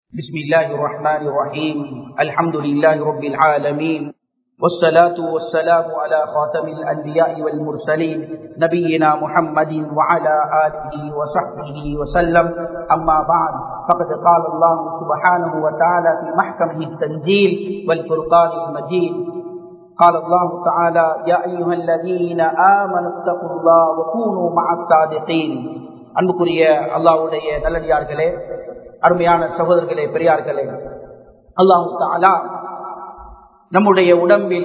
بسم الله الرحمن الرحيم الحمد لله رب العالمين والصلاة والسلام على خاتم الأنبياء والمرسلين نبينا محمد وعلى آله وصحبه وسلم أما بعد فقد قال الله سبحانه وتعالى في محكمه التنزيل والفرقان المجيد قال الله تعالى يا أيها الذين آمنوا اتقوا الله وكونوا مع الصادقين அன்புக்குரிய அல்லாவுடைய நல்லடியார்களே அருமையான சகோதரர்களே பெரியார்களே அல்லாஹு தாலா நம்முடைய உடம்பில்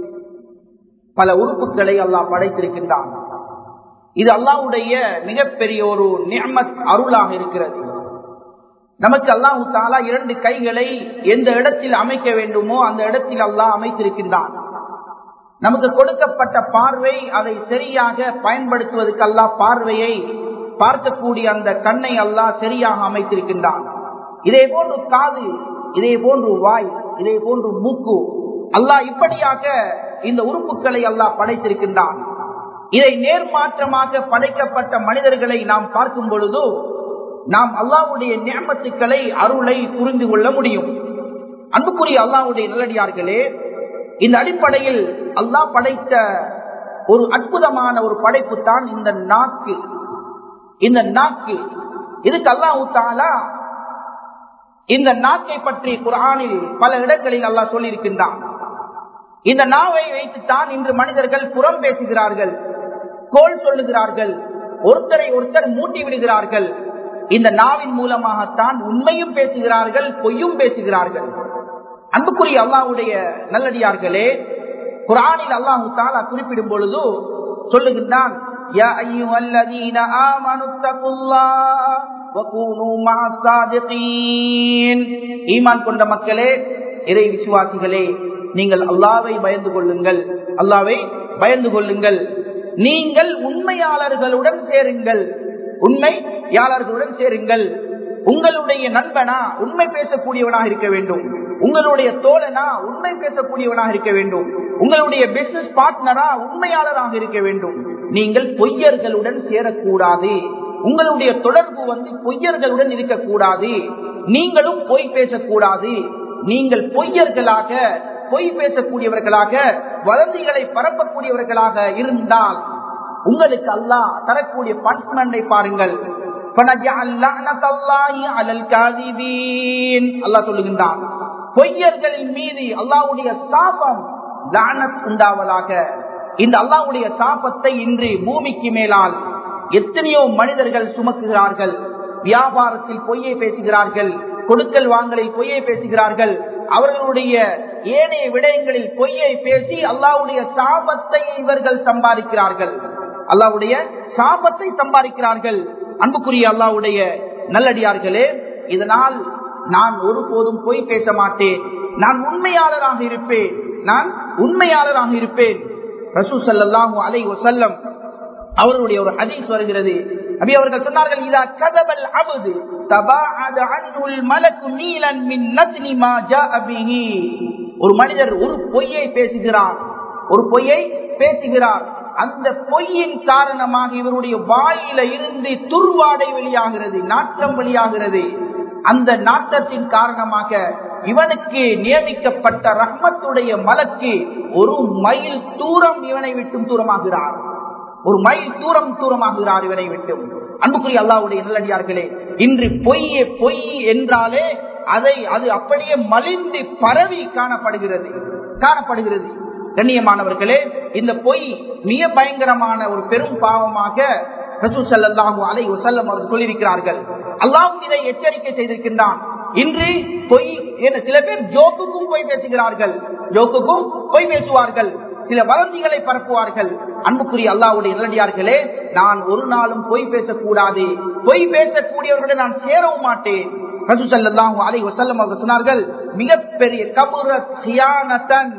பல உறுப்புகளை அல்லாஹ் படைத்திருக்கின்றான் இது அல்லாஹுடைய மிகப்பெரிய ஒரு நியமத் அருளாக இருக்கிறது நமக்கு அல்லாஹு தாலா இரண்டு கைகளை எந்த இடத்தில் அமைக்க வேண்டுமோ அந்த இடத்தில் அல்லாஹ் அமைத்திருக்கின்றான் நமக்கு கொடுக்கப்பட்ட பார்வை அதை சரியாக பயன்படுத்துவதற்கு அல்லாஹ் பார்வையை பார்க்கக்கூடிய அந்த கண்ணை அல்லாஹ் சரியாக அமைத்திருக்கின்றான் இதே போன்று காது இதே போன்று வாய் இதே போன்று மூக்கு அல்லாஹ் இப்படியாக இந்த உறுப்புகளை அல்லாஹ் படைத்திருக்கின்றான் இதை நேர்மாற்றமாக படைக்கப்பட்ட மனிதர்களை நாம் பார்க்கும் பொழுது நாம் அல்லாவுடைய நியமத்துக்களை அருளை புரிந்து கொள்ள முடியும் அன்புக்குரிய அல்லாவுடைய நல்லடியார்களே இந்த அடிப்படையில் அல்லாஹ் படைத்த ஒரு அற்புதமான ஒரு படைப்பு தான் இந்த நாக்கு இந்த நாக்கு இதுக்கு அல்லாஹு தாலா இந்த நாக்கை பற்றி குரானில் பல இடங்களில் அல்லாஹ் சொல்லியிருக்கின்றான் இந்த நாவை வைத்துத்தான் இன்று மனிதர்கள் புறம் பேசுகிறார்கள் கோல் சொல்லுகிறார்கள் ஒருத்தரை ஒருத்தர் மூட்டி விடுகிறார்கள் இந்த நாவின் மூலமாகத்தான் உண்மையும் பேசுகிறார்கள் பொய்யும் பேசுகிறார்கள் அன்புக்குரிய அல்லாவுடைய நல்லடியார்களே குரானில் அல்லாஹு தாலா குறிப்பிடும் பொழுது சொல்லுகின்றான் يا أيها الذين آمنوا اتقوا الله وكونوا مع الصادقين ஈமான் கொண்ட மக்களே இறை விசுவாசிகளே நீங்கள் அல்லாவை பயந்து கொள்ளுங்கள் அல்லாவை பயந்து கொள்ளுங்கள் நீங்கள் உண்மையாளர்களுடன் சேருங்கள் உண்மையாளர்களுடன் சேருங்கள் உங்களுடைய நண்பனா உண்மை பேசக்கூடியவனாக இருக்க வேண்டும் உங்களுடைய தோழனா உண்மை பேசக்கூடியவனாக இருக்க வேண்டும் உங்களுடைய பிசினஸ் பார்ட்னரா உண்மையாளராக இருக்க வேண்டும் நீங்கள் பொய்யர்களுடன் சேரக்கூடாது உங்களுடைய தொடர்பு வந்து பொய்யர்களுடன் இருக்கக்கூடாது நீங்களும் பொய் பேசக்கூடாது நீங்கள் பொய்யர்களாக பொய் பேசக்கூடியவர்களாக வதந்திகளை பரப்பக்கூடியவர்களாக இருந்தால் உங்களுக்கு அல்லாஹ் தரக்கூடிய பனிஷ்மெண்டை பாருங்கள் அல்லாஹ் சொல்லுகின்றான் பொய்யர்களின் மீது அல்லாவுடைய சாபம் லானத் உண்டாவதாக இந்த அல்லாவுடைய சாபத்தை இன்று பூமிக்கு மேலால் எத்தனையோ மனிதர்கள் சுமக்குகிறார்கள் வியாபாரத்தில் பொய்யை பேசுகிறார்கள் கொடுக்கல் வாங்கலில் பொய்யை பேசுகிறார்கள் அவர்களுடைய ஏனைய விடயங்களில் பொய்யை பேசி அல்லாவுடைய சாபத்தை இவர்கள் சம்பாதிக்கிறார்கள் அல்லாவுடைய சாபத்தை சம்பாதிக்கிறார்கள் அன்புக்குரிய அல்லாவுடைய நல்லடியார்களே இதனால் நான் ஒருபோதும் பொய் பேச மாட்டேன் நான் உண்மையாளராக இருப்பேன் நான் உண்மையாளராக இருப்பேன் ரசூ சல்லாஹூ அலை வசல்லம் அவர்களுடைய ஒரு ஹதீஸ் வருகிறது அபி அவர்கள் சொன்னார்கள் இதா கதபல் அபுது தபாஅத அன்னுல் மலக்கு நீலன் மின் நத்னி மா ஜாஅ பிஹி ஒரு மனிதர் ஒரு பொய்யை பேசுகிறார் ஒரு பொய்யை பேசுகிறார் அந்த பொய்யின் காரணமாக இவருடைய வாயில இருந்து துர்வாடை வெளியாகிறது நாற்றம் வெளியாகிறது அந்த நாட்டத்தின் காரணமாக இவனுக்கு நியமிக்கப்பட்ட ரஹ்மத்துடைய மலக்கு ஒரு மைல் தூரம் இவனை விட்டும் தூரமாகிறார் ஒரு மைல் தூரம் தூரமாகிறார் இவனை விட்டும் அன்புக்குரிய அல்லாவுடைய நல்லடியார்களே இன்று பொய்யே பொய் என்றாலே அதை அது அப்படியே மலிந்து பரவி காணப்படுகிறது காணப்படுகிறது கண்ணியமானவர்களே இந்த பொய் மிக பயங்கரமான ஒரு பெரும் பாவமாக அலை வசல்லம் அவர்கள் சொல்லியிருக்கிறார்கள் அல்லாவும் இதை எச்சரிக்கை செய்திருக்கின்றான் இன்று பொய் சில பேர் ஜோக்குக்கும் பொய் பேசுகிறார்கள் ஜோக்குக்கும் பொய் பேசுவார்கள் சில வதந்திகளை பரப்புவார்கள் அன்புக்குரிய அல்லாவுடைய நிலடியார்களே நான் ஒரு நாளும் பொய் பேசக்கூடாது பொய் பேசக்கூடியவர்களுடன் நான் சேரவும் மாட்டேன் அலை வசல்லம் அவர்கள் சொன்னார்கள் மிகப்பெரிய கபுர சியானத்தன்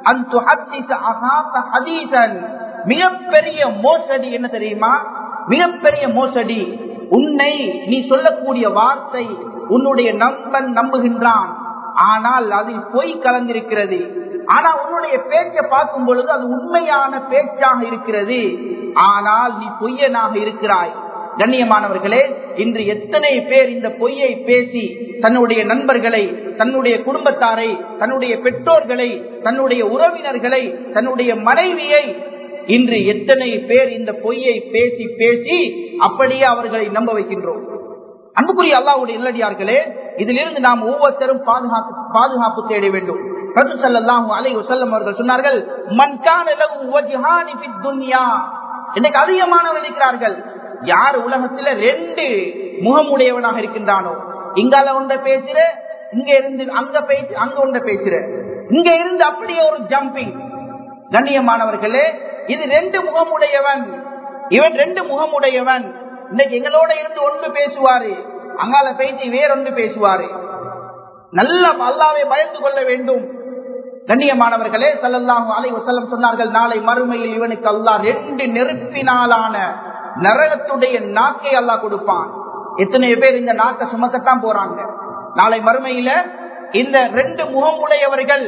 மிகப்பெரிய மோசடி என்ன தெரியுமா மிகப்பெரிய மோசடி உன்னை நீ சொல்லக்கூடிய வார்த்தை உன்னுடைய நண்பன் நம்புகின்றான் ஆனால் அதில் பொய் கலந்திருக்கிறது ஆனா உன்னுடைய பேச்சை பார்க்கும் பொழுது அது உண்மையான பேச்சாக இருக்கிறது ஆனால் நீ பொய்யனாக இருக்கிறாய் கண்ணியமானவர்களே இன்று எத்தனை பேர் இந்த பொய்யை பேசி தன்னுடைய நண்பர்களை தன்னுடைய குடும்பத்தாரை தன்னுடைய பெற்றோர்களை தன்னுடைய உறவினர்களை தன்னுடைய மனைவியை இன்று எத்தனை பேர் இந்த பொய்யை பேசி பேசி அப்படியே அவர்களை நம்ப வைக்கின்றோம் அன்புக்குரிய அல்லாவுடைய இல்லடியார்களே இதிலிருந்து நாம் ஒவ்வொருத்தரும் பாதுகாப்பு பாதுகாப்பு தேட வேண்டும் அவர்கள் சொன்னார்கள் இன்னைக்கு அதிகமானவர் இருக்கிறார்கள் யார் உலகத்துல ரெண்டு முகமுடையவனாக இருக்கின்றானோ இங்கால ஒன்ற பேசுற இங்க இருந்து அங்க பேசு அங்க ஒன்ற பேசுற இங்க இருந்து அப்படியே ஒரு ஜம்பிங் கண்ணியமானவர்களே இது ரெண்டு முகமுடையவன் இவன் ரெண்டு முகமுடையவன் இன்னைக்கு எங்களோட இருந்து ஒன்று பேசுவாரு அங்கால பேசி வேறொன்று பேசுவாரு நல்ல அல்லாவை பயந்து கொள்ள வேண்டும் கண்ணியமானவர்களே சல்லல்லாஹு அலை வசல்லம் சொன்னார்கள் நாளை மறுமையில் இவனுக்கு அல்லாஹ் ரெண்டு நெருப்பினாலான நரகத்துடைய நாக்கை அல்லாஹ் கொடுப்பான் எத்தனை பேர் இந்த நாக்கை சுமக்கத்தான் போறாங்க நாளை மறுமையில இந்த ரெண்டு முகமுடையவர்கள்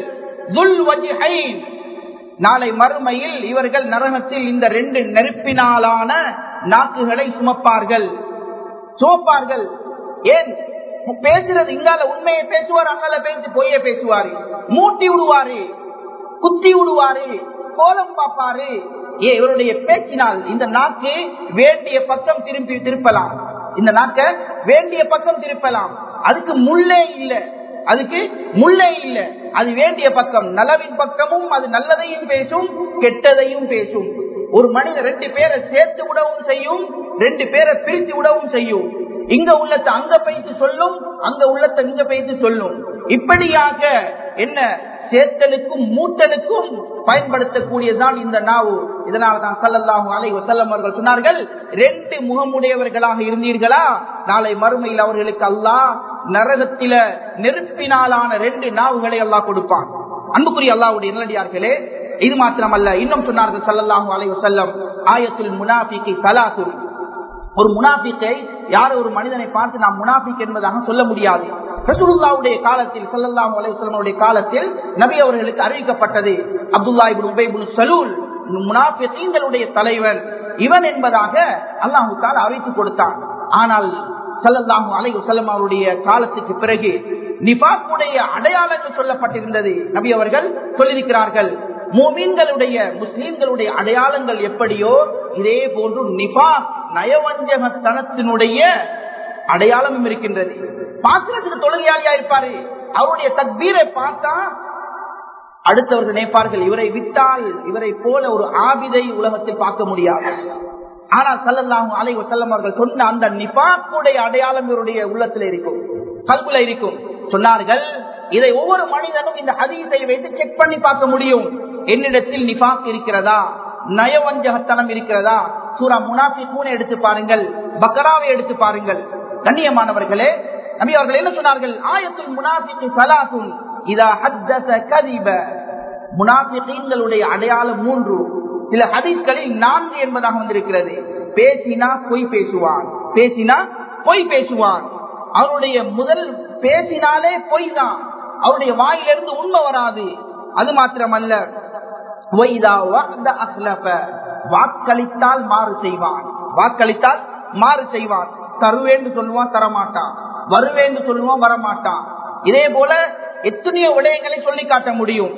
நாளை மறுமையில் இவர்கள் நரகத்தில் இந்த ரெண்டு நெருப்பினாலான நாக்குகளை சுமப்பார்கள் சுமப்பார்கள் ஏன் பேசுறது இங்கால உண்மையை பேசுவார் அங்கால பேசி பொய்ய பேசுவாரு மூட்டி விடுவாரு குத்தி விடுவாரு கோலம் பார்ப்பாரு ஏ இவருடைய பேச்சினால் இந்த நாக்கு வேண்டிய பக்கம் திரும்பி திருப்பலாம் இந்த நாக்க வேண்டிய பக்கம் திருப்பலாம் அதுக்கு முள்ளே இல்லை அதுக்கு முள்ளே இல்லை அது வேண்டிய பக்கம் நலவின் பக்கமும் அது நல்லதையும் பேசும் கெட்டதையும் பேசும் ஒரு மனிதன் ரெண்டு பேரை சேர்த்து விடவும் செய்யும் ரெண்டு பேரை பிரித்து விடவும் செய்யும் இங்க உள்ளத்தை அங்க பயிற்சி சொல்லும் அங்க உள்ளத்தை இங்க பயிற்சி சொல்லும் இப்படியாக என்ன சேர்த்தலுக்கும் மூட்டலுக்கும் பயன்படுத்தக்கூடியதுதான் இந்த நாவு இதனால்தான் சல்லல்லாஹு அலை வசல்லம் அவர்கள் சொன்னார்கள் ரெண்டு முகமுடையவர்களாக இருந்தீர்களா நாளை மறுமையில் அவர்களுக்கு அல்லாஹ் நரகத்தில நெருப்பினாலான ரெண்டு நாவுகளை அல்லாஹ் கொடுப்பான் அன்புக்குரிய அல்லாவுடைய நல்லடியார்களே இது மாத்திரமல்ல இன்னும் சொன்னார்கள் சல்லல்லாஹு அலை வசல்லம் ஆயத்தில் முனாபிக்கு சலாசுல் ஒரு முனாபிக்கை யார் ஒரு மனிதனை பார்த்து நாம் முனாபிக் என்பதாக சொல்ல முடியாது ரசூலுல்லாவுடைய காலத்தில் சல்லல்லாஹு அலைஹி காலத்தில் நபி அவர்களுக்கு அறிவிக்கப்பட்டது அப்துல்லா இப்னு உபை இப்னு சலூல் முனாபிக்கீங்களுடைய தலைவன் இவன் என்பதாக அல்லாஹு தாலா அறிவித்து கொடுத்தான் ஆனால் சல்லல்லாஹு அலைஹி வஸல்லம் அவருடைய காலத்துக்கு பிறகு நிபாக்குடைய அடையாளங்கள் சொல்லப்பட்டிருந்தது நபி அவர்கள் சொல்லியிருக்கிறார்கள் மூமீன்களுடைய முஸ்லீம்களுடைய அடையாளங்கள் எப்படியோ இதே போன்று நிபா நயவஞ்சகத்தனத்தினுடைய அடையாளமும் இருக்கின்றது பாத்திரத்துக்கு தொழுகையாளியா இருப்பாரு அவருடைய தக்பீரை பார்த்தா அடுத்தவர்கள் நினைப்பார்கள் இவரை விட்டால் இவரை போல ஒரு ஆபிதை உலகத்தில் பார்க்க முடியாது ஆனால் சல்லல்லாஹும் அலை வசல்லம் அவர்கள் சொன்ன அந்த நிபாக்குடைய அடையாளம் இவருடைய உள்ளத்தில் இருக்கும் கல்குல இருக்கும் சொன்னார்கள் இதை ஒவ்வொரு மனிதனும் இந்த ஹதீஸை வைத்து செக் பண்ணி பார்க்க முடியும் என்னிடத்தில் நிபாக் இருக்கிறதா நயவஞ்சகத்தனம் இருக்கிறதா சூரா முனாஃபி கூனை எடுத்து பாருங்கள் பக்கராவை எடுத்து பாருங்கள் கண்ணியமானவர்களே நபி அவர்கள் என்ன சொன்னார்கள் ஆயத்துல் முனாஃபிக்கு சலாசுன் இதா ஹத்தஸ கதிப முனாஃபிகீன்களுடைய அடையாளம் மூன்று சில ஹதீஸ்களில் நான்கு என்பதாக வந்திருக்கிறது பேசினா பொய் பேசுவான் பேசினா பொய் பேசுவான் அவருடைய முதல் பேசினாலே பொய் தான் அவருடைய வாயிலிருந்து உண்மை வராது அது மாத்திரமல்ல வாக்களித்தால் மாறு செய்வான் வாக்களித்தால் மாறு செய்வான் தருவேன்னு சொல்லுவான் தரமாட்டான் வருவேன்னு சொல்லுவான் வரமாட்டான் இதே போல எத்தனையோ விடயங்களை சொல்லி காட்ட முடியும்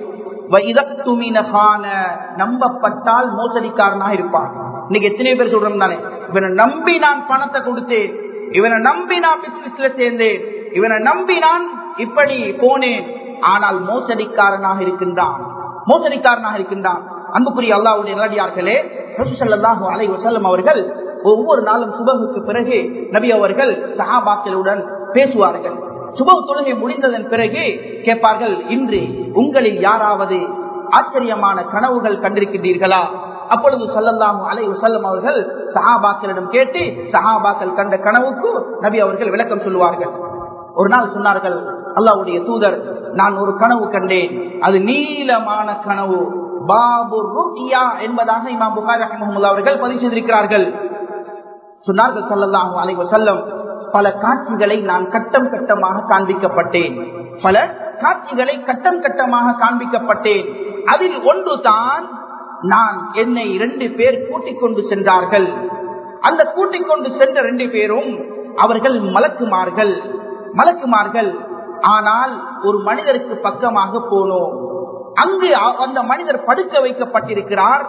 நம்பப்பட்டால் மோசடிக்காரனாக இருப்பான் இன்னைக்கு எத்தனை பேர் சொல்றோம் தானே இவனை நம்பி நான் பணத்தை கொடுத்தேன் இவனை நம்பி நான் பிசினஸ்ல சேர்ந்தேன் இவனை நம்பி நான் இப்படி போனேன் ஆனால் மோசடிக்காரனாக இருக்கின்றான் மோசடிக்காரனாக இருக்கின்றான் அன்புக்குரிய அல்லாவுடைய நல்லடியார்களே ரசூசல்லாஹு அலை வசல்லம் அவர்கள் ஒவ்வொரு நாளும் சுபகுக்கு பிறகு நபி அவர்கள் சஹாபாக்களுடன் பேசுவார்கள் சுப தொழுகை முடிந்ததன் பிறகு கேட்பார்கள் இன்று உங்களில் யாராவது ஆச்சரியமான கனவுகள் கண்டிருக்கின்றீர்களா அப்பொழுது சொல்லலாம் அலை வசல்லம் அவர்கள் சஹாபாக்களிடம் கேட்டு சஹாபாக்கள் கண்ட கனவுக்கு நபி அவர்கள் விளக்கம் சொல்லுவார்கள் ஒரு நாள் சொன்னார்கள் அல்லாவுடைய தூதர் நான் ஒரு கனவு கண்டேன் அது நீளமான கனவு பாபு ருக்கியா என்பதாக இமாம் புகாரி ரஹமுல்லா அவர்கள் பதிவு செய்திருக்கிறார்கள் சொன்னார்கள் சொல்லலாம் அலை வசல்லம் பல காட்சிகளை நான் கட்டம் கட்டமாக காண்பிக்கப்பட்டேன் பல காட்சிகளை கட்டம் கட்டமாக காண்பிக்கப்பட்டேன் அதில் ஒன்று தான் நான் என்னை இரண்டு பேர் கூட்டிக் கொண்டு சென்றார்கள் அந்த கூட்டிக் கொண்டு சென்ற ரெண்டு பேரும் அவர்கள் மலக்குமார்கள் மலக்குமார்கள் ஆனால் ஒரு மனிதருக்கு பக்கமாக போனோம் அங்கு அ- அந்த மனிதர் படுக்க வைக்கப்பட்டிருக்கிறார்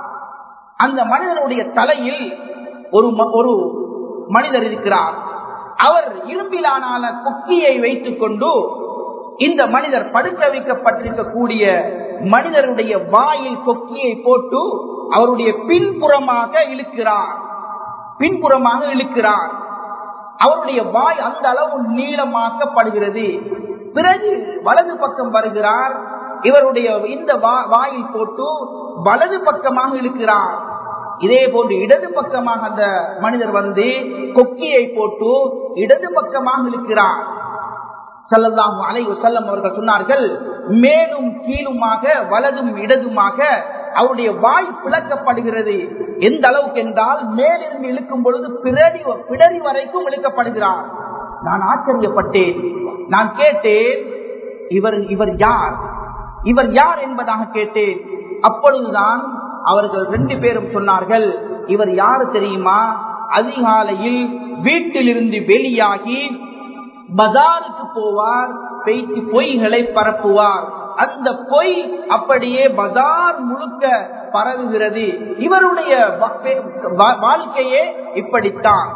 அந்த மனிதனுடைய தலையில் ஒரு ம- ஒரு மனிதர் இருக்கிறார் அவர் இரும்பிலான குக்கியை வைத்துக் கொண்டு இந்த மனிதர் படுக்க வைக்கப்பட்டிருக்கக்கூடிய மனிதருடைய வாயில் கொக்கியை போட்டு அவருடைய பின்புறமாக இழுக்கிறார் பின்புறமாக இழுக்கிறார் அவருடைய வாய் அந்த அளவு நீளமாக்கப்படுகிறது பிறகு வலது பக்கம் வருகிறார் இவருடைய இந்த வா- வாயில் போட்டு வலது பக்கமாக இழுக்கிறார் இதே போன்று இடது பக்கமாக அந்த மனிதர் வந்து கொக்கியை போட்டு இடது பக்கமாக இழுக்கிறார் ஸல்லல்லாஹு அலைஹி வஸல்லம் அவர்கள் சொன்னார்கள் மேலும் கீழுமாக வலதும் இடதுமாக அவருடைய வாய் பிளக்கப்படுகிறது எந்த அளவுக்கு என்றால் மேலிருந்து இழுக்கும் பொழுது பிறடி பிடரி வரைக்கும் இழுக்கப்படுகிறார் நான் ஆச்சரியப்பட்டேன் நான் கேட்டேன் இவர் இவர் யார் இவர் யார் என்பதாக கேட்டேன் அப்பொழுதுதான் அவர்கள் ரெண்டு பேரும் சொன்னார்கள் இவர் யாரு தெரியுமா அதிகாலையில் வீட்டிலிருந்து வெளியாகி பஜாருக்கு போவார் பேய்த்து பொய்களை பரப்புவார் அந்த பொய் அப்படியே பஜார் முழுக்க பரவுகிறது இவருடைய வா- வா- வாழ்க்கையே இப்படித்தான்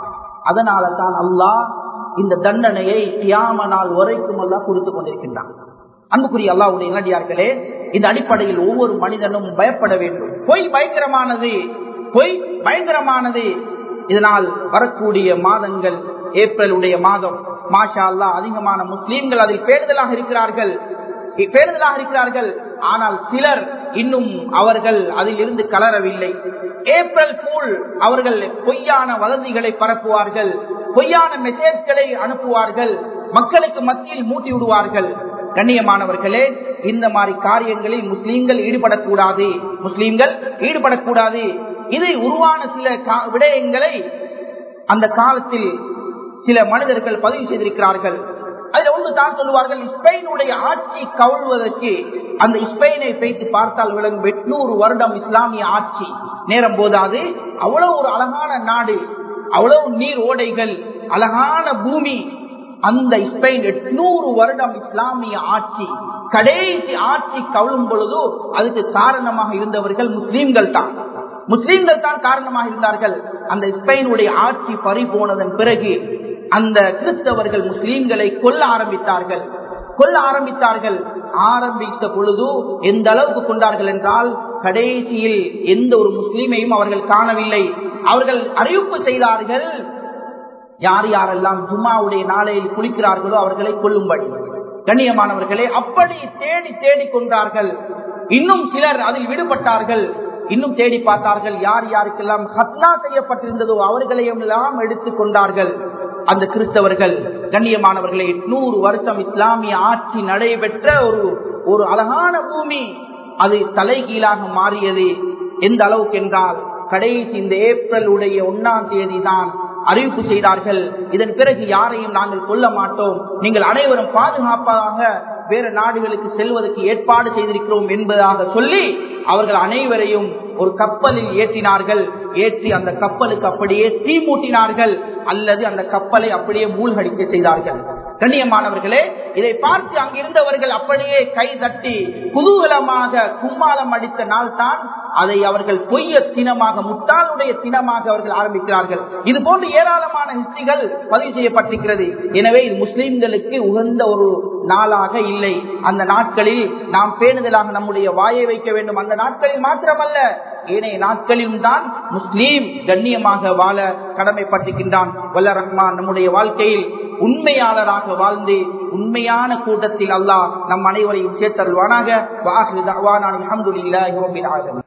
அதனால தான் அல்லாஹ் இந்த தண்டனையை கியாம நாள் வரைக்கும் அல்லாஹ் கொடுத்து கொண்டிருக்கின்றான் அன்புக்குரிய அல்லாவுடைய இளடியார்களே இந்த அடிப்படையில் ஒவ்வொரு மனிதனும் பயப்பட வேண்டும் பொய் பயங்கரமானது பொய் பயங்கரமானது இதனால் வரக்கூடிய மாதங்கள் ஏப்ரலுடைய மாதம் மாஷா அல்லாஹ் அதிகமான முஸ்லீம்கள் அதில் பேருதலாக இருக்கிறார்கள் பேருதலாக இருக்கிறார்கள் ஆனால் சிலர் இன்னும் அவர்கள் அதில் இருந்து கலரவில்லை ஏப்ரல் பூல் அவர்கள் பொய்யான வதந்திகளை பரப்புவார்கள் பொய்யான மெசேஜ்களை அனுப்புவார்கள் மக்களுக்கு மத்தியில் மூட்டி விடுவார்கள் கண்ணியமானவர்களே இந்த மாதிரி காரியங்களில் முஸ்லீம்கள் ஈடுபடக்கூடாது முஸ்லீம்கள் ஈடுபடக்கூடாது இதை உருவான சில கா- விடயங்களை அந்த காலத்தில் சில மனிதர்கள் பதிவு செய்திருக்கிறார்கள் அதுல ஒன்று தான் சொல்லுவார்கள் ஸ்பெயினுடைய ஆட்சி கவிழ்வதற்கு அந்த ஸ்பெயினை வைத்து பார்த்தால் விளங்கும் எட்நூறு வருடம் இஸ்லாமிய ஆட்சி நேரம் போதாது அவ்வளவு ஒரு அழகான நாடு அவ்வளவு நீர் ஓடைகள் அழகான பூமி அந்த ஸ்பெயின் எட்நூறு வருடம் இஸ்லாமிய ஆட்சி கடைசி ஆட்சி கவிழும் பொழுது அதுக்கு காரணமாக இருந்தவர்கள் முஸ்லீம்கள் தான் முஸ்லீம்கள் தான் காரணமாக இருந்தார்கள் அந்த ஸ்பெயினுடைய ஆட்சி பறி போனதன் பிறகு அந்த கிறிஸ்தவர்கள் முஸ்லீம்களை கொல்ல ஆரம்பித்தார்கள் கொல்ல ஆரம்பித்தார்கள் ஆரம்பித்த பொழுது எந்த அளவுக்கு கொண்டார்கள் என்றால் கடைசியில் எந்த ஒரு முஸ்லீமையும் அவர்கள் காணவில்லை அவர்கள் அறிவிப்பு செய்தார்கள் யார் யாரெல்லாம் ஜும்மாவுடைய நாளையில் குளிக்கிறார்களோ அவர்களை கொல்லும்படி கண்ணியமானவர்களே அப்படி தேடி தேடி கொண்டார்கள் இன்னும் சிலர் அதில் விடுபட்டார்கள் இன்னும் தேடி பார்த்தார்கள் யார் யாருக்கெல்லாம் ஹத்னா செய்யப்பட்டிருந்ததோ அவர்களையும் எல்லாம் எடுத்துக் கொண்டார்கள் அந்த கிறிஸ்தவர்கள் கண்ணியமானவர்களே நூறு வருஷம் இஸ்லாமிய ஆட்சி நடைபெற்ற ஒரு ஒரு அழகான பூமி அது தலைகீழாக மாறியது எந்த அளவுக்கு என்றால் கடைசி இந்த ஏப்ரல் உடைய ஒன்னாம் தேதி தான் அறிவிப்பு செய்தார்கள் இதன் பிறகு யாரையும் நாங்கள் கொல்ல மாட்டோம் நீங்கள் அனைவரும் பாதுகாப்பாக வேறு நாடுகளுக்கு செல்வதற்கு ஏற்பாடு செய்திருக்கிறோம் என்பதாக சொல்லி அவர்கள் அனைவரையும் ஒரு கப்பலில் ஏற்றினார்கள் ஏற்றி அந்த கப்பலுக்கு அப்படியே தீ மூட்டினார்கள் அல்லது அந்த கப்பலை அப்படியே மூழ்கடிக்க செய்தார்கள் கண்ணியமானவர்களே இதை பார்த்து அங்கிருந்தவர்கள் அப்படியே கை தட்டி குதூகலமாக கும்மாளம் அடித்த நாள் தான் அதை அவர்கள் பொய்ய தினமாக முட்டாளுடைய தினமாக அவர்கள் ஆரம்பிக்கிறார்கள் இது போன்று ஏராளமான ஹிஸ்டிகள் பதிவு செய்யப்பட்டிருக்கிறது எனவே இது முஸ்லிம்களுக்கு உகந்த ஒரு நாளாக இல்லை அந்த நாட்களில் நாம் பேணுதலாக நம்முடைய வாயை வைக்க வேண்டும் அந்த நாட்களில் மாத்திரமல்ல ஏனைய நாட்களிலும் தான் முஸ்லீம் கண்ணியமாக வாழ கடமைப்பட்டிருக்கின்றான் வல்ல ரஹ்மான் நம்முடைய வாழ்க்கையில் உண்மையாளராக வாழ்ந்து உண்மையான கூட்டத்தில் அல்லாஹ் நம் அனைவரையும் சேர்த்தருள்வானாக வாஹிரு தஅவானா அல்ஹம்துலில்லாஹி ரப்பில் ஆலமீன்